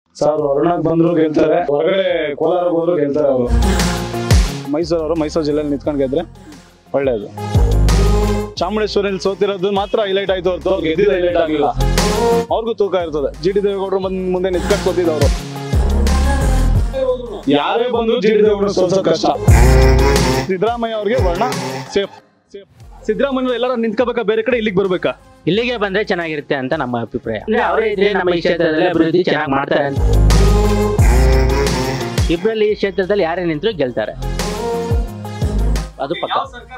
sir ವರುಣಾಗ್ ಬಂದ್ರು ಗೆಲ್ತಾರೆ ಹೊರಗಡೆ ಕೋಲಾರ ಹೋದ್ರು ಗೆಲ್ತಾರೆ ಅವರು ಮೈಸೂರು ಅವರು ಮೈಸೂರು ಜಿಲ್ಲೆಯಲ್ಲಿ ನಿಂತ್ಕೊಂಡು ಗೆದ್ರೆ ಒಳ್ಳೇದು ಚಾಮುಂಡೇಶ್ವರಿಯಲ್ಲಿ ಸೋತಿರೋದು ಮಾತ್ರ ಹೈಲೈಟ್ ಆಯ್ತು ಹೊರತು ಅವ್ರು ಗೆದ್ದಿದ್ದು ಹೈಲೈಟ್ ಆಗಲಿಲ್ಲ ಅವ್ರಿಗೂ ತೂಕ ಇರ್ತದೆ ಜಿ ಡಿ ದೇವೇಗೌಡರು ಬಂದ್ ಮುಂದೆ ನಿಂತ್ಕೊಂಡು ಸೋತಿದ್ದವರು ಯಾರೇ ಬಂದ್ರು ಜಿ ಡಿ ದೇವೇಗೌಡರು ಸೋಲ್ಸೋದು ಕಷ್ಟ ಸಿದ್ದರಾಮಯ್ಯ ಅವ್ರಿಗೆ ವರ್ಣ ಸೇಫ್ ಸೇಫ್ ಸಿದ್ದರಾಮಯ್ಯ ಎಲ್ಲರೂ ನಿಂತ್ಕೋಬೇಕಾ ಬೇರೆ ಕಡೆ ಇಲ್ಲಿಗೆ ಬರ್ಬೇಕಾ ಇಲ್ಲಿಗೆ ಬಂದ್ರೆ ಚೆನ್ನಾಗಿರುತ್ತೆ ಅಂತ ನಮ್ಮ ಅಭಿಪ್ರಾಯ ಅಂದ್ರೆ ಅವರೇ ಇದ್ರೆ ನಮ್ಮ ಈ ಕ್ಷೇತ್ರದಲ್ಲಿ ಅಭಿವೃದ್ಧಿ ಚೆನ್ನಾಗಿ ಮಾಡ್ತಾರೆ ಅಂತ ಇಬ್ಬರಲ್ಲಿ ಈ ಕ್ಷೇತ್ರದಲ್ಲಿ ಯಾರೇ ನಿಂತರೂ ಗೆಲ್ತಾರೆ ಅದು ಪಕ್ಕ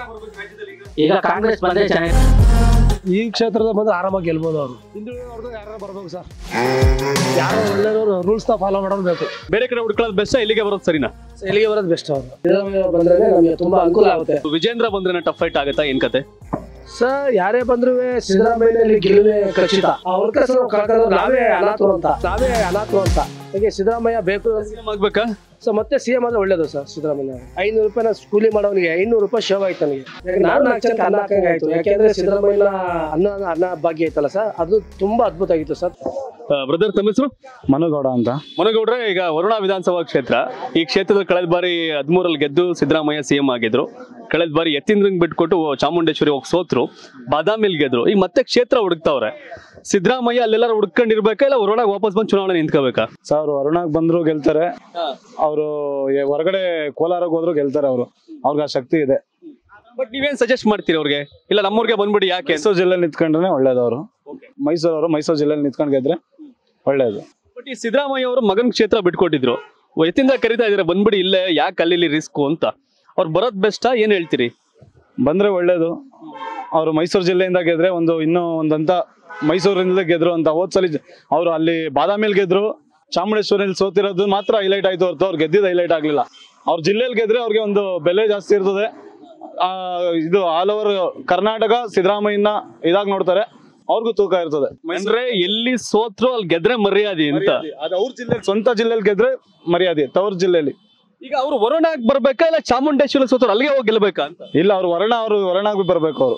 ಈಗ ಕಾಂಗ್ರೆಸ್ ಬಂದ್ರೆ ಚೆನ್ನಾಗಿ ಈ ಕ್ಷೇತ್ರದ ಬಂದ್ರೆ ಆರಾಮಾಗಿ ಗೆಲ್ಬೋದು ಅವರು ಹಿಂದುಳಿದವ್ರದ್ದು ಯಾರು ಬರ್ಬೇಕು ಸರ್ ಯಾರೋ ಒಳ್ಳೆಯವರು ರೂಲ್ಸ್ ನ ಫಾಲೋ ಮಾಡೋದು ಬೇಕು ಬೇರೆ ಕಡೆ ಹುಡ್ಕೊಳ್ಳೋದು ಬೆಸ್ಟ್ ಇಲ್ಲಿಗೆ ಬರೋದು ಸರಿನಾ ಇಲ್ಲಿಗೆ ಬರೋದು ಬೆಸ್ಟ್ ಅವರು ಸಿದ್ದರಾಮಯ್ಯ ಬಂದ್ರೆ ನಮಗೆ ತುಂಬಾ ಅನುಕೂಲ ಆಗುತ್ತೆ ವಿಜೇಂದ್ರ ಬಂದ್ರೆ ಟಫ್ ಫೈಟ್ ಆಗುತ್ತಾ ಏನ್ ಕತೆ ಸರ್ ಯಾರೇ ಬಂದ್ರು ಸಿದ್ದರಾಮಯ್ಯ ಇಲ್ಲಿ ಗೆಲುವೆ ಖಚಿತ ಅವ್ರ ಕೆಲಸ ಕಳ್ಕೊಂಡ್ರು ನಾವೇ ಅನಾಥರು ಅಂತ ನಾವೇ ಅನಾಥರು ಅಂತ ಹಾಗೆ ಸಿದ್ದರಾಮಯ್ಯ ಬೇಕು ಸಿಎಂ ಆಗ್ಬೇಕಾ ಸೊ ಮತ್ತೆ ಸಿಎಂ ಆದ್ರೆ ಒಳ್ಳೇದು ಸರ್ ಸಿದ್ದರಾಮಯ್ಯ ಐನೂರು ರೂಪಾಯಿ ನಾನು ಕೂಲಿ ಮಾಡೋನಿಗೆ ಐನೂರು ರೂಪಾಯಿ ಶೇವ್ ಆಯ್ತು ನನಗೆ ಯಾಕೆ ನಾನು ನಾಲ್ಕು ಜನಕ್ಕೆ ಅನ್ನ ಹಾಕಂಗೆ ಆಯ್ತು ಯಾಕೆಂದ್ರೆ ಸಿದ್ದರಾಮಯ್ಯನ ಅನ್ನ ಅನ್ನ ಭಾಗ್ಯ ಐತಲ್ಲ ಸರ್ ಅದು ತುಂಬಾ ಅದ್ಭುತ ಆಗಿತ್ತು ಸರ್ ಬ್ರದರ್ ತಮ್ಮ ಹೆಸರು ಮನುಗೌಡ ಅಂತ ಮನಗೌಡ್ರೆ ಈಗ ವರುಣಾ ವಿಧಾನಸಭಾ ಕ್ಷೇತ್ರ ಈ ಕ್ಷೇತ್ರದ ಕಳೆದ ಬಾರಿ ಹದಿಮೂರಲ್ಲಿ ಗೆದ್ದು ಸಿದ್ದರಾಮಯ್ಯ ಸಿಎಂ ಆಗಿದ್ರು ಕಳೆದ ಬಾರಿ ಎತ್ತಿಂದ್ರಂಗ್ ಬಿಟ್ಕೊಟ್ಟು ಚಾಮುಂಡೇಶ್ವರಿ ಹೋಗಿ ಸೋತ್ರು ಬಾದಾಮಿಲ್ ಗೆದ್ರು ಈಗ ಮತ್ತೆ ಕ್ಷೇತ್ರ ಹುಡುಕ್ತಾವ್ರೆ ಸಿದ್ದರಾಮಯ್ಯ ಅಲ್ಲೆಲ್ಲಾರು ಹುಡ್ಕೊಂಡಿರ್ಬೇಕಾ ಇಲ್ಲ ವರುಣಾಗ ವಾಪಸ್ ಬಂದು ಚುನಾವಣೆ ನಿಂತ್ಕೋಬೇಕಾ ಸರ್ ವರುಣಾಗ್ ಬಂದ್ರು ಗೆಲ್ತಾರೆ ಅವರು ಹೊರಗಡೆ ಕೋಲಾರಕ್ಕೆ ಹೋದ್ರು ಗೆಲ್ತಾರೆ ಅವರು ಅವ್ರಿಗೆ ಆ ಶಕ್ತಿ ಇದೆ ಬಟ್ ನೀವೇನ್ ಸಜೆಸ್ಟ್ ಮಾಡ್ತೀರಿ ಅವ್ರಿಗೆ ಇಲ್ಲ ನಮ್ಮೂರ್ಗೆ ಬಂದ್ಬಿಡಿ ಯಾಕೆ ಮೈಸೂರು ಜಿಲ್ಲೆಯಲ್ಲಿ ನಿಂತ್ಕೊಂಡ್ರೆ ಒಳ್ಳೇದು ಅವರು ಮೈಸೂರು ಅವರು ಮೈಸೂರು ಜಿಲ್ಲೆಯಲ್ಲಿ ನಿಂತ್ಕೊಂಡು ಗೆದ್ರೆ ಒಳ್ಳೇದು ಬಟ್ ಈ ಸಿದ್ದರಾಮಯ್ಯ ಅವರು ಮಗನ್ ಕ್ಷೇತ್ರ ಬಿಟ್ಕೊಟ್ಟಿದ್ರು ಎತ್ತಿಂದ ಕರಿತಾ ಇದಾರೆ ಬಂದ್ಬಿಡಿ ಇಲ್ಲೇ ಯಾಕೆ ಅಲ್ಲಿ ರಿಸ್ಕು ಅಂತ ಅವ್ರು ಬರೋದ್ ಬೆಸ್ಟಾ ಏನ್ ಹೇಳ್ತೀರಿ ಬಂದ್ರೆ ಒಳ್ಳೇದು ಅವರು ಮೈಸೂರು ಜಿಲ್ಲೆಯಿಂದ ಗೆದ್ರೆ ಒಂದು ಇನ್ನೂ ಒಂದಂತ ಮೈಸೂರಿಂದ ಗೆದ್ರು ಅಂತ ಹೋದ್ ಸಲ ಅವರು ಅಲ್ಲಿ ಬಾದಾಮಿಲ್ ಗೆದ್ರು ಚಾಮುಂಡೇಶ್ವರಿಯಲ್ಲಿ ಸೋತಿರೋದು ಮಾತ್ರ ಹೈಲೈಟ್ ಆಯ್ತು ಹೊರತು ಅವ್ರು ಗೆದ್ದಿದ್ದು ಹೈಲೈಟ್ ಆಗ್ಲಿಲ್ಲ ಅವ್ರ ಜಿಲ್ಲೆಯಲ್ಲಿ ಗೆದ್ರೆ ಅವ್ರಿಗೆ ಒಂದು ಬೆಲೆ ಜಾಸ್ತಿ ಇರ್ತದೆ ಆ, ಇದು ಆಲ್ ಓವರ್ ಕರ್ನಾಟಕ ಸಿದ್ದರಾಮಯ್ಯನ ಇದಾಗಿ ನೋಡ್ತಾರೆ ಅವ್ರಿಗೂ ತೂಕ ಇರ್ತದೆ ಅಂದ್ರೆ ಎಲ್ಲಿ ಸೋತ್ರು ಅಲ್ಲಿ ಗೆದ್ರೆ ಮರ್ಯಾದೆ ಅಂತ ಅದು ಅವ್ರ ಜಿಲ್ಲೆ ಸ್ವಂತ ಜಿಲ್ಲೆಯಲ್ಲಿ ಗೆದ್ರೆ ಮರ್ಯಾದೆ ತವ್ರ ಜಿಲ್ಲೆಯಲ್ಲಿ ಈಗ ಅವ್ರು ವರುಣಾಗ್ ಬರ್ಬೇಕಾ ಇಲ್ಲ ಚಾಮುಂಡೇಶ್ವರಿ ಸೋತ್ರು ಅಲ್ಲಿಗೆ ಹೋಗಿ ಗೆಲ್ಬೇಕಾ ಅಂತ ಇಲ್ಲ ಅವ್ರು ವರ್ಣ ಅವರು ವರ್ಣಾಗಿ ಬರ್ಬೇಕು ಅವರು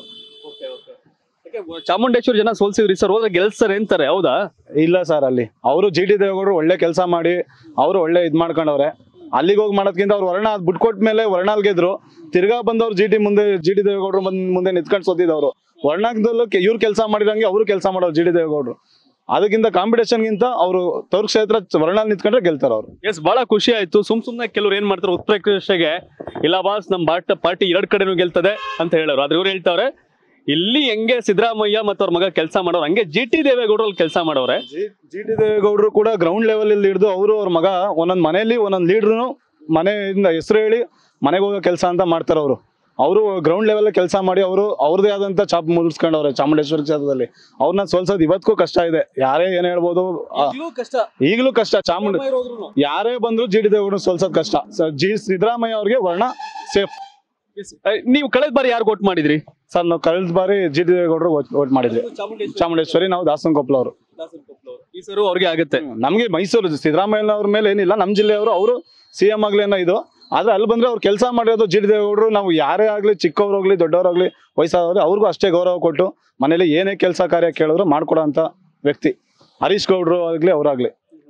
ಚಾಮುಂಡೇಶ್ವರಿ ಜನ ಸೋಲ್ಸಿದ್ರಿ ಸರ್ ಹೋದ್ರೆ ಗೆಲ್ಸ್ತಾರೆ ಅಂತಾರೆ ಹೌದಾ ಇಲ್ಲ ಸರ್ ಅಲ್ಲಿ ಅವರು ಜಿ ಟಿ ದೇವೇಗೌಡರು ಒಳ್ಳೆ ಕೆಲಸ ಮಾಡಿ ಅವರು ಒಳ್ಳೆ ಇದ್ ಮಾಡ್ಕೊಂಡವ್ರೆ ಅಲ್ಲಿಗೆ ಹೋಗಿ ಮಾಡೋದ್ಕಿಂತ ಅವ್ರು ವರ್ಣ ಬಿಟ್ಕೊಟ್ಟ ಮೇಲೆ ವರ್ಣಾಲ್ ಗೆದ್ರು ತಿರ್ಗಾ ಬಂದವ್ರು ಜಿ ಟಿ ಮುಂದೆ ಜಿ ಟಿ ದೇವೇಗೌಡರು ಬಂದ್ ಮುಂದೆ ನಿಂತ್ಕೊಂಡು ಸೋತಿದವ್ರು ವರ್ಣಾಗದಲ್ಲೂ ಇವ್ರು ಕೆಲಸ ಮಾಡಿದಂಗೆ ಅವರು ಕೆಲಸ ಮಾಡೋರು ಜಿ ಟಿ ದೇವೇಗೌಡರು ಅದಕ್ಕಿಂತ ಕಾಂಪಿಟೇಷನ್ಗಿಂತ ಅವರು ತವ್ರ ಕ್ಷೇತ್ರ ವರ್ಣಾಲ್ ನಿಂತ್ಕೊಂಡ್ರೆ ಗೆಲ್ತಾರ ಅವರು ಎಸ್ ಬಹಳ ಖುಷಿ ಆಯ್ತು ಸುಮ್ ಸುಮ್ನೆ ಕೆಲವ್ರು ಏನ್ ಮಾಡ್ತಾರೆ ಉತ್ಪ್ರೇಕ್ಷೆಗೆ ಇಲ್ಲ ಬಾಸ್ ನಮ್ ಬಾಟ್ ಪಾರ್ಟಿ ಎರಡ್ ಕಡೆನೂ ಗೆಲ್ತದೆ ಅಂತ ಹೇಳೋರು ಆದ್ರೆ ಇವ್ರು ಹೇಳ್ತಾವ್ರೆ ಇಲ್ಲಿ ಹೆಂಗೆ ಸಿದ್ದರಾಮಯ್ಯ ಮತ್ತು ಅವ್ರ ಮಗ ಕೆಲಸ ಮಾಡೋರು ಹಂಗೆ ಜಿ ಟಿ ದೇವೇಗೌಡರು ಅಲ್ಲಿ ಕೆಲಸ ಮಾಡೋರೆ ಜಿ ಟಿ ದೇವೇಗೌಡರು ಕೂಡ ಗ್ರೌಂಡ್ ಲೆವೆಲ್ ಇಲ್ಲಿ ಹಿಡಿದು ಅವರು ಅವ್ರ ಮಗ ಒಂದೊಂದ್ ಮನೆಯಲ್ಲಿ ಒಂದೊಂದ್ ಲೀಡ್ರು ಮನೆಯಿಂದ ಹೆಸರು ಹೇಳಿ ಮನೆಗೆ ಹೋಗೋ ಕೆಲಸ ಅಂತ ಮಾಡ್ತಾರೆ ಅವರು ಅವರು ಗ್ರೌಂಡ್ ಲೆವೆಲ್ ಕೆಲಸ ಮಾಡಿ ಅವರು ಅವ್ರದೇ ಆದಂತ ಚಾಪ್ ಮುಗಿಸ್ಕೊಂಡವ್ರೆ ಚಾಮುಂಡೇಶ್ವರಿ ಕ್ಷೇತ್ರದಲ್ಲಿ ಅವ್ರನ್ನ ಸೋಲ್ಸೋದು ಇವತ್ತಿಗೂ ಕಷ್ಟ ಇದೆ ಯಾರೇ ಏನ್ ಹೇಳ್ಬೋದು ಆ, ಕಷ್ಟ ಈಗಲೂ ಕಷ್ಟ ಚಾಮುಂಡಿ ಯಾರೇ ಬಂದ್ರು ಜಿ ಡಿ ದೇವೇಗೌಡರು ಸೋಲ್ಸೋದು ಕಷ್ಟ ಸ- ಜಿ ಸಿದ್ದರಾಮಯ್ಯ ಅವ್ರಿಗೆ ವರ್ಣ ಸೇಫ್ ನೀವು ಕಳೆದ ಬಾರಿ ಯಾರು ವೋಟ್ ಮಾಡಿದ್ರಿ ಸರ್ ನಾವು ಕಳೆದ ಬಾರಿ ಜಿ ಡಿ ದೇವೇಗೌಡರು ವೋಟ್ ಮಾಡಿದ್ವಿ ಚಾಮುಂಡೇಶ್ವರಿ ನಾವು ದಾಸನ್ ಕೊಪ್ಪಳ ಅವರು ಈ ಸರು ಅವ್ರಿಗೆ ಆಗುತ್ತೆ ನಮಗೆ ಮೈಸೂರು ಸಿದ್ದರಾಮಯ್ಯ ಅವ್ರ ಮೇಲೆ ಏನಿಲ್ಲ ನಮ್ಮ ಜಿಲ್ಲೆಯವರು ಅವರು ಸಿ ಎಂ ಆಗ್ಲೇನೋ ಇದು ಆದ್ರೆ ಅಲ್ಲಿ ಬಂದ್ರೆ ಅವ್ರು ಕೆಲಸ ಮಾಡಿರೋದು ಜಿ ಡಿ ದೇವೇಗೌಡರು ನಾವು ಯಾರೇ ಆಗ್ಲಿ ಚಿಕ್ಕವ್ರಾಗ್ಲಿ ದೊಡ್ಡವರಾಗ್ಲಿ ವಯಸ್ಸಾದವ್ರು ಅವ್ರಿಗೂ ಅಷ್ಟೇ ಗೌರವ ಕೊಟ್ಟು ಮನೇಲಿ ಏನೇ ಕೆಲಸ ಕಾರ್ಯ ಕೇಳಿದ್ರು ಮಾಡ್ಕೊಡೋ ಅಂತ ವ್ಯಕ್ತಿ ಹರೀಶ್ ಗೌಡ್ರು ಆಗ್ಲಿ ಅವರಾಗ್ಲಿ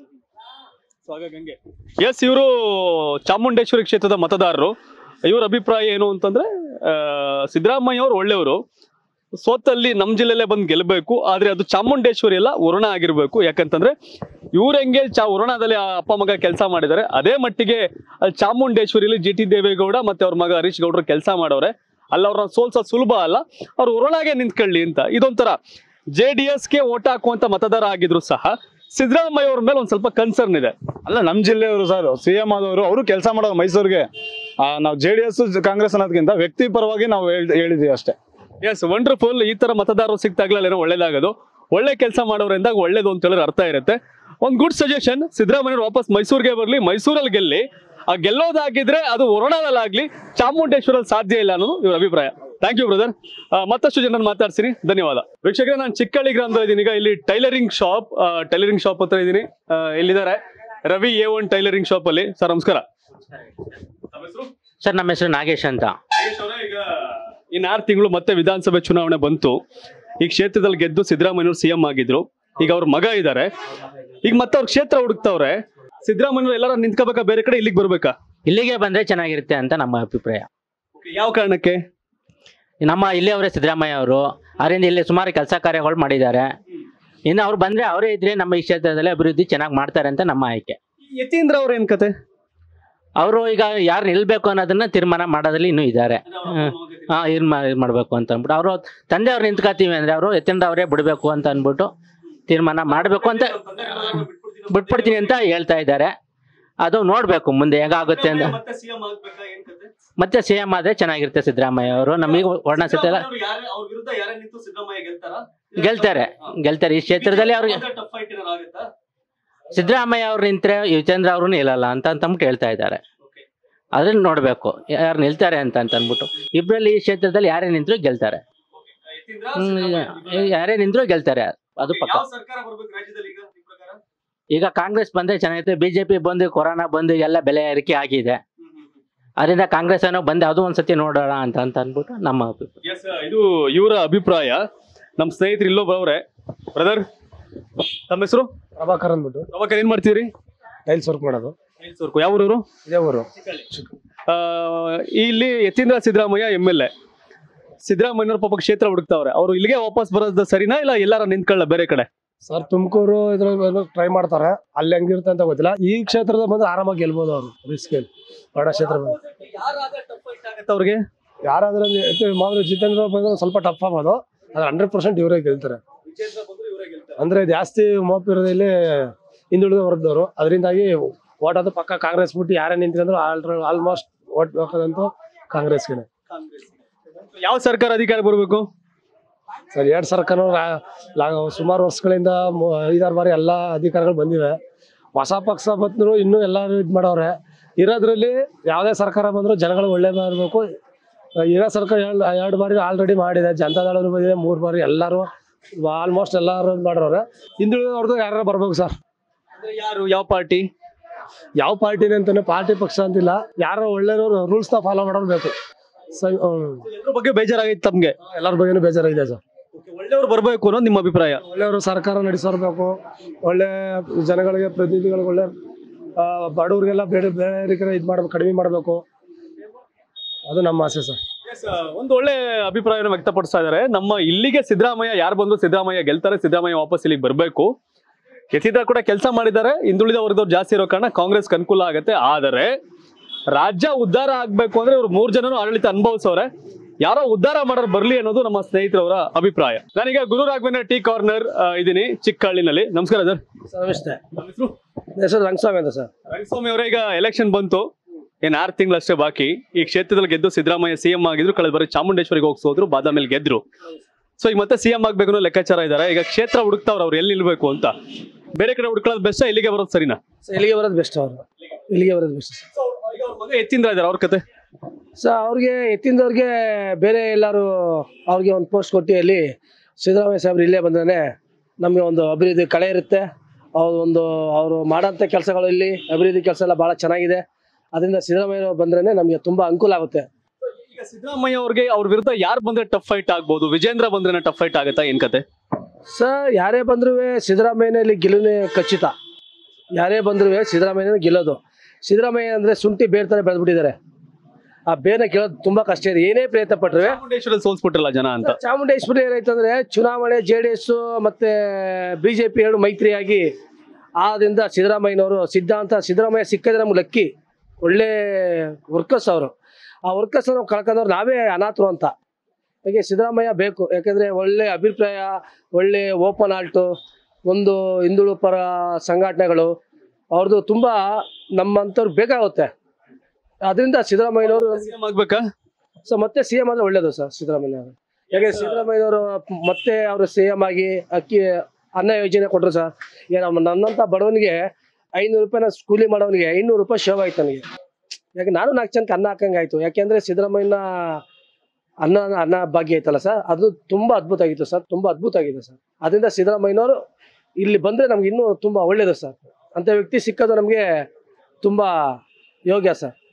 ಎಸ್ ಇವರು ಚಾಮುಂಡೇಶ್ವರಿ ಕ್ಷೇತ್ರದ ಮತದಾರರು ಇವ್ರ ಅಭಿಪ್ರಾಯ ಏನು ಅಂತಂದ್ರೆ ಆ, ಸಿದ್ದರಾಮಯ್ಯ ಅವರು ಒಳ್ಳೆಯವರು ಸೋತಲ್ಲಿ ನಮ್ಮ ಜಿಲ್ಲೆಯಲ್ಲೇ ಬಂದು ಗೆಲ್ಲಬೇಕು ಆದ್ರೆ ಅದು ಚಾಮುಂಡೇಶ್ವರಿ ಅಲ್ಲ ವರುಣ ಆಗಿರ್ಬೇಕು ಯಾಕಂತಂದ್ರೆ ಇವ್ರ ಹೆಂಗೆ ಚಾ ವರುಣದಲ್ಲಿ ಆ ಅಪ್ಪ ಮಗ ಕೆಲಸ ಮಾಡಿದ್ದಾರೆ ಅದೇ ಮಟ್ಟಿಗೆ ಅಲ್ಲಿ ಚಾಮುಂಡೇಶ್ವರಿಲಿ ಜಿ ಟಿ ದೇವೇಗೌಡ ಮತ್ತೆ ಅವ್ರ ಮಗ ಹರೀಶ್ ಗೌಡ್ರು ಕೆಲಸ ಮಾಡವ್ರೆ ಅಲ್ಲಿ ಅವ್ರನ್ನ ಸೋಲ್ಸೋದು ಸುಲಭ ಅಲ್ಲ ಅವ್ರು ವರುಣಾಗೆ ನಿಂತ್ಕೊಳ್ಳಿ ಅಂತ ಇದೊಂಥರ ಜೆ ಡಿ ಎಸ್ಗೆ ಓಟ್ ಹಾಕುವಂತ ಮತದಾರ ಆಗಿದ್ರು ಸಹ ಸಿದ್ದರಾಮಯ್ಯ ಅವ್ರ ಮೇಲೆ ಒಂದ್ ಸ್ವಲ್ಪ ಕನ್ಸರ್ನ್ ಇದೆ ಅಲ್ಲ ನಮ್ಮ ಜಿಲ್ಲೆಯವರು ಸರ್ ಸಿ ಎಂ ಆದವರು ಅವರು ಕೆಲಸ ಮಾಡೋದು ಮೈಸೂರಿಗೆ ಆ, ನಾವು ಜೆ ಡಿ ಎಸ್ ಕಾಂಗ್ರೆಸ್ ಅನ್ನೋದಕ್ಕಿಂತ ವ್ಯಕ್ತಿ ಪರವಾಗಿ ನಾವು ಹೇಳ್- ಹೇಳಿದೀವಿ ಅಷ್ಟೇ ಎಸ್ ವಂಡರ್ಫುಲ್ ಈ ತರ ಮತದಾರರು ಸಿಕ್ತಾಗ್ಲೇ ಏನೋ ಒಳ್ಳೇದಾಗೋದು ಒಳ್ಳೆ ಕೆಲಸ ಮಾಡೋದ್ರಿಂದ ಒಳ್ಳೇದು ಅಂತ ಹೇಳಿದ್ರೆ ಅರ್ಥ ಇರುತ್ತೆ ಒಂದು ಗುಡ್ ಸಜೆಷನ್ ಸಿದ್ದರಾಮಯ್ಯ ವಾಪಸ್ ಮೈಸೂರಿಗೆ ಬರಲಿ ಮೈಸೂರಲ್ಲಿ ಗೆಲ್ಲಿ ಆ ಗೆಲ್ಲೋದಾಗಿದ್ರೆ ಅದು ವರುಣಾದಲ್ಲಾಗ್ಲಿ ಚಾಮುಂಡೇಶ್ವರಲ್ಲಿ ಸಾಧ್ಯ ಇಲ್ಲ ಅನ್ನೋದು ಇವ್ರ ಅಭಿಪ್ರಾಯ ಥ್ಯಾಂಕ್ ಯು ಬ್ರದರ್ ಮತ್ತಷ್ಟು ಜನರನ್ನು ಮಾತಾಡ್ತೀನಿ ಧನ್ಯವಾದ ವೀಕ್ಷಕರೇ ನಾನು ಚಿಕ್ಕಳ್ಳಿ ಗ್ರಾಮದ ಇದ್ದೀನಿ ಈಗ ಇಲ್ಲಿ ಟೈಲರಿಂಗ್ ಶಾಪ್ ಟೈಲರಿಂಗ್ ಶಾಪ್ ಹತ್ರ ಇದ್ದೀನಿ ಆ, ಇಲ್ಲಿದ್ದಾರೆ Ravi A one tailoring shop ಅಲ್ಲಿ ಸರ್ ನಮಸ್ಕಾರ ಸರ್ ನಮ್ಮ ಹೆಸರು ನಾಗೇಶ್ ಅಂತ ಇನ್ನು ಆರು ತಿಂಗಳು ಮತ್ತೆ ವಿಧಾನಸಭೆ ಚುನಾವಣೆ ಬಂತು ಈ ಕ್ಷೇತ್ರದಲ್ಲಿ ಗೆದ್ದು ಸಿದ್ದರಾಮಯ್ಯವರು ಸಿಎಂ ಆಗಿದ್ರು ಈಗ ಅವ್ರ ಮಗ ಇದ್ದಾರೆ ಈಗ ಮತ್ತೆ ಅವ್ರ ಕ್ಷೇತ್ರ ಹುಡುಕ್ತವ್ರೆ ಸಿದ್ದರಾಮಯ್ಯ ಎಲ್ಲಾರ ನಿಂತ್ಕೋಬೇಕಾ ಬೇರೆ ಕಡೆ ಇಲ್ಲಿಗೆ ಬರ್ಬೇಕಾ ಇಲ್ಲಿಗೆ ಬಂದ್ರೆ ಚೆನ್ನಾಗಿರುತ್ತೆ ಅಂತ ನಮ್ಮ ಅಭಿಪ್ರಾಯ ಯಾವ ಕಾರಣಕ್ಕೆ ನಮ್ಮ ಇಲ್ಲಿ ಅವರೇ ಸಿದ್ದರಾಮಯ್ಯ ಅವರು ಅವರಿಂದ ಇಲ್ಲಿ ಸುಮಾರು ಕೆಲಸ ಕಾರ್ಯಗಳು ಮಾಡಿದ್ದಾರೆ ಇನ್ನು ಅವ್ರು ಬಂದ್ರೆ ಅವರೇ ಇದ್ರೆ ನಮ್ಮ ಈ ಕ್ಷೇತ್ರದಲ್ಲಿ ಅಭಿವೃದ್ಧಿ ಚೆನ್ನಾಗಿ ಮಾಡ್ತಾರೆ ಅಂತ ನಮ್ಮ ಆಯ್ಕೆ ಯತೀಂದ್ರ ಅವ್ರ ಏನ್ ಕತೆ ಅವರು ಈಗ ಯಾರು ನಿಲ್ಬೇಕು ಅನ್ನೋದನ್ನ ತೀರ್ಮಾನ ಮಾಡೋದ್ರಲ್ಲಿ ಇನ್ನೂ ಇದ್ದಾರೆ ಹಾ ಇದ್ ಮಾಡಬೇಕು ಅಂತ ಅಂದ್ಬಿಟ್ಟು ಅವರು ತಂದೆ ಅವ್ರು ನಿಂತ್ಕೊತೀವಿ ಅಂದ್ರೆ ಅವರು ಎತ್ತಿಂದ ಅವರೇ ಬಿಡಬೇಕು ಅಂತ ಅಂದ್ಬಿಟ್ಟು ತೀರ್ಮಾನ ಮಾಡಬೇಕು ಅಂತ ಬಿಟ್ಬಿಡ್ತೀನಿ ಅಂತ ಹೇಳ್ತಾ ಇದ್ದಾರೆ ಅದು ನೋಡ್ಬೇಕು ಮುಂದೆ ಹೇಗಾಗುತ್ತೆ ಅಂತ ಮತ್ತೆ ಸಿ ಎಂ ಆದ್ರೆ ಚೆನ್ನಾಗಿರುತ್ತೆ ಸಿದ್ದರಾಮಯ್ಯ ಅವರು ನಮಗೆ ವರ್ಣಿಸುತ್ತೆ ಗೆಲ್ತಾರೆ ಗೆಲ್ತಾರೆ ಈ ಕ್ಷೇತ್ರದಲ್ಲಿ ಅವ್ರಿಗೆ ಸಿದ್ದರಾಮಯ್ಯ ಅವ್ರು ನಿಂತ್ರೆ ಯುಚೇಂದ್ರ ಅವರು ನಿಲ್ಲಲ್ಲ ಅಂತ ಅಂತಂದ್ಬಿಟ್ಟು ಹೇಳ್ತಾ ಇದ್ದಾರೆ ಅದನ್ನ ನೋಡ್ಬೇಕು ಯಾರು ನಿಲ್ತಾರೆ ಅಂತ ಅಂತ ಅಂದ್ಬಿಟ್ಟು ಇಬ್ರಲ್ಲಿ ಈ ಕ್ಷೇತ್ರದಲ್ಲಿ ಯಾರೇ ನಿಂತ್ರು ಗೆಲ್ತಾರೆ ಹ್ಮ್, ಈಗ ಯಾರೇ ನಿಂತ್ರು ಗೆಲ್ತಾರೆ ಅದು ಪಕ್ಕ ಈಗ ಕಾಂಗ್ರೆಸ್ ಬಂದ್ರೆ ಚೆನ್ನಾಗಿರುತ್ತೆ ಬಿಜೆಪಿ ಬಂದು ಕೊರೋನಾ ಬಂದು ಎಲ್ಲ ಬೆಲೆ ಏರಿಕೆ ಆಗಿದೆ ಅದರಿಂದ ಕಾಂಗ್ರೆಸ್ ಅನ್ನೋ ಬಂದು ಅದು ಒಂದ್ಸತಿ ನೋಡೋಣ ಅಂತ ಅಂತ ಅಂದ್ಬಿಟ್ಟು ನಮ್ಮ ಅಭಿಪ್ರಾಯ Yes, ಇದು ಇವರ ಅಭಿಪ್ರಾಯ ನಮ್ಮ ಸ್ನೇಹಿತರು ಇಲ್ಲೋ ಬರೋರೆ ಬ್ರದರ್ ತಮ್ಮ ಹೆಸರು ಪ್ರಭಾಕರ್ ಅಂದ್ಬಿಟ್ಟು ಅವಾಗ ಏನ್ ಮಾಡ್ತೀರಿ ಟೈಲ್ಸ್ ವರ್ಕ್ ಮಾಡೋದು ಯಾವ ಊರವರು ಇದೇ ಊರು ಆ, ಇಲ್ಲಿ Yathindra Siddaramaiah M L A ಸಿದ್ದರಾಮಯ್ಯವ್ರ ಪಾಪ ಕ್ಷೇತ್ರ ಹುಡುಕ್ತಾವ್ರೆ ಅವ್ರು ಇಲ್ಲಿಗೆ ವಾಪಸ್ ಬರೋದು ಸರಿನಾ ಇಲ್ಲ ಎಲ್ಲಾರ ನಿಂತ್ಕೊಳ್ಳ ಬೇರೆ ಕಡೆ ಸರ್ ತುಮಕೂರು ಇದ್ರ ಟ್ರೈ ಮಾಡ್ತಾರೆ ಅಲ್ಲಿ ಹೆಂಗಿರುತ್ತೆ ಅಂತ ಗೊತ್ತಿಲ್ಲ ಈ ಕ್ಷೇತ್ರದ ಬಂದ್ರೆ ಆರಾಮಾಗಿ ಗೆಲ್ಬೋದು ಅವರು ರಿಸ್ಕ್ ಬಡ ಕ್ಷೇತ್ರ ಬಂದ್ರೆ ಆಗತ್ತೆ ಅವ್ರಿಗೆ ಯಾರಾದ್ರೂ ಮಾಮೂಲಿ ಜಿತೇಂದ್ರ ಬಂದ್ರೆ ಸ್ವಲ್ಪ ಟಫ್ ಆಗೋದು ಅದು ಹಂಡ್ರೆಡ್ ಪರ್ಸೆಂಟ್ ಇವರೇ ಗೆಲ್ತಾರೆ ಅಂದ್ರೆ ಜಾಸ್ತಿ ಮೋಪಿರೋದಲ್ಲಿ ಹಿಂದುಳಿದ ವರ್ಗದವರು ಅದರಿಂದಾಗಿ ಓಟ್ ಅದು ಪಕ್ಕ ಕಾಂಗ್ರೆಸ್ ಬಿಟ್ಟು ಯಾರೇ ನಿಂತ್ಕೊಂಡ್ರು ಆಲ್ಮೋಸ್ಟ್ ಓಟ್ ಹಾಕೋದಂತೂ ಕಾಂಗ್ರೆಸ್ಗೆ ಯಾವ ಸರ್ಕಾರ ಅಧಿಕಾರ ಬರಬೇಕು ಸರ್ ಎರಡ್ ಸರ್ಕಾರ ಸುಮಾರು ವರ್ಷಗಳಿಂದ ಮು- ಐದಾರು ಬಾರಿ ಎಲ್ಲ ಅಧಿಕಾರಗಳು ಬಂದಿವೆ ಹೊಸ ಪಕ್ಷ ಬಂದ್ರು ಇನ್ನೂ ಎಲ್ಲರೂ ಇದು ಮಾಡವ್ರೆ ಇರೋದ್ರಲ್ಲಿ ಯಾವುದೇ ಸರ್ಕಾರ ಬಂದರೂ ಜನಗಳು ಒಳ್ಳೆ ಬರಬೇಕು ಇರೋ ಸರ್ಕಾರ ಎರಡು ಎರಡು ಬಾರಿ ಆಲ್ರೆಡಿ ಮಾಡಿದೆ ಜನತಾದಳನು ಬಂದಿದೆ ಮೂರು ಬಾರಿ ಎಲ್ಲರೂ ಆಲ್ಮೋಸ್ಟ್ ಎಲ್ಲರೂ ಮಾಡೋರೆ ಹಿಂದುಳಿದವ್ರದ್ದು ಯಾರು ಬರ್ಬೇಕು ಸರ್ ಯಾರು ಯಾವ ಪಾರ್ಟಿ ಯಾವ ಪಾರ್ಟಿನೇ ಅಂತಾನೆ ಪಾರ್ಟಿ ಪಕ್ಷ ಅಂತಿಲ್ಲ ಯಾರೋ ಒಳ್ಳೆಯವರು ರೂಲ್ಸ್ನ ಫಾಲೋ ಮಾಡೋರು ಬೇಕು ಸರಿ ಎಲ್ರ ಬಗ್ಗೆ ಬೇಜಾರಾಗೈತೆ ತಮ್ಗೆ ಎಲ್ಲರ ಬಗ್ಗೆನೂ ಬೇಜಾರಾಗಿದೆ ಸರ್ ಒಳ್ಳೆಯವ್ರು ಬರ್ಬೇಕು ಅನ್ನೋದು ನಿಮ್ಮ ಅಭಿಪ್ರಾಯ ಒಳ್ಳೆಯವರು ಸರ್ಕಾರ ನಡೆಸೋರ್ಬೇಕು ಒಳ್ಳೆ ಜನಗಳಿಗೆ ಪ್ರತಿನಿಧಿಗಳಿಗೆ ಒಳ್ಳೆ ಆ, ಬಡವ್ರಿಗೆಲ್ಲ ಬೇರೆ ಬೇರೆ ಇದು ಮಾಡ್ಬೇಕು ಕಡಿಮೆ ಮಾಡಬೇಕು ಅದು ನಮ್ಮ ಆಸೆ ಸರ್ ಒಂದು ಒಳ್ಳೆ ಅಭಿಪ್ರಾಯನ ವ್ಯಕ್ತಪಡಿಸ್ತಾ ಇದ್ದಾರೆ ನಮ್ಮ ಇಲ್ಲಿಗೆ ಸಿದ್ದರಾಮಯ್ಯ ಯಾರು ಬಂದ್ರು ಸಿದ್ದರಾಮಯ್ಯ ಗೆಲ್ತಾರೆ ಸಿದ್ದರಾಮಯ್ಯ ವಾಪಸ್ ಇಲ್ಲಿಗೆ ಬರಬೇಕು ಯತೀಂದ್ರ ಕೂಡ ಕೆಲಸ ಮಾಡಿದ್ದಾರೆ ಹಿಂದುಳಿದ ವರ್ಗದವ್ರು ಜಾಸ್ತಿ ಇರೋ ಕಾರಣ ಕಾಂಗ್ರೆಸ್ಗೆ ಅನುಕೂಲ ಆಗುತ್ತೆ ಆದರೆ ರಾಜ್ಯ ಉದ್ಧಾರ ಆಗ್ಬೇಕು ಅಂದ್ರೆ ಇವ್ರು ಮೂರ್ ಜನನು ಆಡಳಿತ ಅನುಭವಿಸೋರೆ ಯಾರೋ ಉದ್ಧಾರ ಮಾಡೋರು ಬರ್ಲಿ ಅನ್ನೋದು ನಮ್ಮ ಸ್ನೇಹಿತರವರ ಅಭಿಪ್ರಾಯ ನಾನೀಗ ಗುರು ರಾಘವೇಂದ್ರ ಟೀ ಕಾರ್ನರ್ ಇದೀನಿ ಚಿಕ್ಕಹಳ್ಳಿನಲ್ಲಿ ನಮಸ್ಕಾರ ಸರ್ ನಮಸ್ತೆ ನಮ್ಮ ಹೆಸರು ಹೆಸರು ರಂಗಸ್ವಾಮಿ ಅಂತ ಸರ್ ರಂಗಸ್ವಾಮಿ ಅವರೇ ಈಗ ಎಲೆಕ್ಷನ್ ಬಂತು ಏನ್ ಆರು ತಿಂಗಳಷ್ಟೇ ಬಾಕಿ ಈ ಕ್ಷೇತ್ರದಲ್ಲಿ ಗೆದ್ದು ಸಿದ್ದರಾಮಯ್ಯ ಸಿಎಂ ಆಗಿದ್ರು ಕಳೆದ ಬಾರಿ ಚಾಮುಂಡೇಶ್ವರಿಗೆ ಹೋಗ್ಸೋದ್ರು ಬಾದಾಮಿಯಲ್ಲಿ ಗೆದ್ರು ಸೊ ಈಗ ಮತ್ತೆ ಸಿಎಂ ಆಗ್ಬೇಕು ಅನ್ನೋ ಲೆಕ್ಕಾಚಾರ ಇದ್ದಾರೆ ಈಗ ಕ್ಷೇತ್ರ ಹುಡುಕ್ತಾವ್ರ ಅವ್ರು ಎಲ್ಲಿ ನಿಲ್ಬೇಕು ಅಂತ ಬೇರೆ ಕಡೆ ಹುಡುಕೊಳ್ಳೋದು ಬೆಸ್ಟ್ ಇಲ್ಲಿಗೆ ಬರೋದು ಸರಿನಾ ಇಲ್ಲಿಗೆ ಬರೋದು ಬೆಸ್ಟ್ ಅವರು ಇಲ್ಲಿಗೆ ಬರೋದು ಬೆಸ್ಟ್ ಈಗ ಅವ್ರ ಮಗ ಎತ್ತಿಂದ್ರ ಇದಾರೆ ಅವ್ರ ಕತೆ ಸೊ ಅವ್ರಿಗೆ ಎತ್ತಿಂದವ್ರಿಗೆ ಬೇರೆ ಎಲ್ಲರೂ ಅವ್ರಿಗೆ ಒಂದು ಪೋಸ್ಟ್ ಕೊಟ್ಟು ಅಲ್ಲಿ ಸಿದ್ದರಾಮಯ್ಯ ಸಾಹೇಬ್ರು ಇಲ್ಲೇ ಬಂದ್ರೆ ನಮಗೆ ಒಂದು ಅಭಿವೃದ್ಧಿ ಕಳೆ ಇರುತ್ತೆ ಅವ್ರು ಒಂದು ಅವರು ಮಾಡೋಂಥ ಕೆಲಸಗಳು ಇಲ್ಲಿ ಅಭಿವೃದ್ಧಿ ಕೆಲಸ ಎಲ್ಲ ಭಾಳ ಚೆನ್ನಾಗಿದೆ ಅದರಿಂದ ಸಿದ್ದರಾಮಯ್ಯ ಬಂದ್ರೆ ನಮಗೆ ತುಂಬ ಅನುಕೂಲ ಆಗುತ್ತೆ ಈಗ ಸಿದ್ದರಾಮಯ್ಯ ಅವ್ರಿಗೆ ಅವ್ರ ವಿರುದ್ಧ ಯಾರು ಬಂದ್ರೆ ಟಫ್ ಫೈಟ್ ಆಗ್ಬೋದು ವಿಜೇಂದ್ರ ಬಂದ್ರೆ ಟಫ್ ಫೈಟ್ ಆಗುತ್ತಾ ಏನ್ ಕತೆ ಸರ್ ಯಾರೇ ಬಂದ್ರೂ ಸಿದ್ದರಾಮಯ್ಯನ ಇಲ್ಲಿ ಗೆಲುವಿನ ಖಚಿತ ಯಾರೇ ಬಂದ್ರೂ ಸಿದ್ದರಾಮಯ್ಯನ ಗೆಲ್ಲೋದು ಸಿದ್ದರಾಮಯ್ಯ ಅಂದರೆ ಶುಂಠಿ ಬೇರ್ ಥರ ಬೆಳೆದ್ಬಿಟ್ಟಿದ್ದಾರೆ ಆ ಬೇರ್ನ ಕೇಳೋದು ತುಂಬ ಕಷ್ಟ ಇದೆ ಏನೇ ಪ್ರಯತ್ನ ಪಟ್ಟರೆ ಚಾಮುಂಡೇಶ್ವರಲ್ಲಿ ಸೋಲ್ಸ್ಬಿಟ್ರಲ್ಲ ಜನ ಅಂತ ಚಾಮುಂಡೇಶ್ವರಿ ಏನಾಯ್ತಂದ್ರೆ ಚುನಾವಣೆ ಜೆ ಡಿ ಎಸ್ ಮತ್ತೆ ಬಿ ಜೆ ಪಿ ಎರಡು ಮೈತ್ರಿಯಾಗಿ ಆದ್ರಿಂದ ಸಿದ್ದರಾಮಯ್ಯನವರು ಸಿದ್ಧಾಂತ ಸಿದ್ದರಾಮಯ್ಯ ಸಿಕ್ಕಿದ್ರೆ ನಮ್ಗೆ ಲಕ್ಕಿ ಒಳ್ಳೆ ವರ್ಕರ್ಸ್ ಅವರು ಆ ವರ್ಕರ್ಸ್ ನಾವು ಕಳ್ಕೊಂಡವ್ರು ನಾವೇ ಅನಾಥರು ಅಂತ ಹಾಗೆ ಸಿದ್ದರಾಮಯ್ಯ ಬೇಕು ಯಾಕೆಂದ್ರೆ ಒಳ್ಳೆ ಅಭಿಪ್ರಾಯ ಒಳ್ಳೆ ಓಪನ್ ಆಲ್ಟು ಒಂದು ಹಿಂದುಳು ಪರ ಸಂಘಟನೆಗಳು ಅವ್ರದ್ದು ತುಂಬ ನಮ್ಮಂಥವ್ರು ಬೇಕಾಗುತ್ತೆ ಅದರಿಂದ ಸಿದ್ದರಾಮಯ್ಯನವರು ಸಿಎಂ ಆಗ್ಬೇಕಾ ಸೊ ಮತ್ತೆ ಸಿ ಎಂ ಆದ್ರೆ ಒಳ್ಳೇದು ಸರ್ ಸಿದ್ದರಾಮಯ್ಯ ಅವರು ಯಾಕೆ ಸಿದ್ದರಾಮಯ್ಯನವರು ಮತ್ತೆ ಅವರು ಸಿ ಎಂ ಆಗಿ ಅಕ್ಕಿ ಅನ್ನ ಯೋಜನೆ ಕೊಟ್ಟರು ಸರ್ ಈಗ ನಮ್ಮ ನನ್ನಂತ ಬಡವನಿಗೆ ಐನೂರು ರೂಪಾಯಿನ ಕೂಲಿ ಮಾಡೋನಿಗೆ ಐನೂರು ರೂಪಾಯಿ ಶೇವ್ ಆಯ್ತು ನನಗೆ ಯಾಕೆ ನಾನು ನಾಲ್ಕು ಜನಕ್ಕೆ ಅನ್ನ ಹಾಕಂಗಾಯ್ತು ಯಾಕೆಂದ್ರೆ ಸಿದ್ದರಾಮಯ್ಯನ ಅನ್ನ ಅನ್ನ ಭಾಗ್ಯ ಐತಲ್ಲ ಸರ್ ಅದು ತುಂಬಾ ಅದ್ಭುತ ಆಗಿತ್ತು ಸರ್ ತುಂಬಾ ಅದ್ಭುತ ಆಗಿದೆ ಸರ್ ಅದರಿಂದ ಸಿದ್ದರಾಮಯ್ಯನವರು ಇಲ್ಲಿ ಬಂದ್ರೆ ನಮ್ಗೆ ಇನ್ನೂ ತುಂಬಾ ಒಳ್ಳೇದು ಸರ್ ಅಂತ ವ್ಯಕ್ತಿ ಸಿಕ್ಕೋದು ನಮಗೆ ತುಂಬಾ ಯೋಗ್ಯ ಸರ್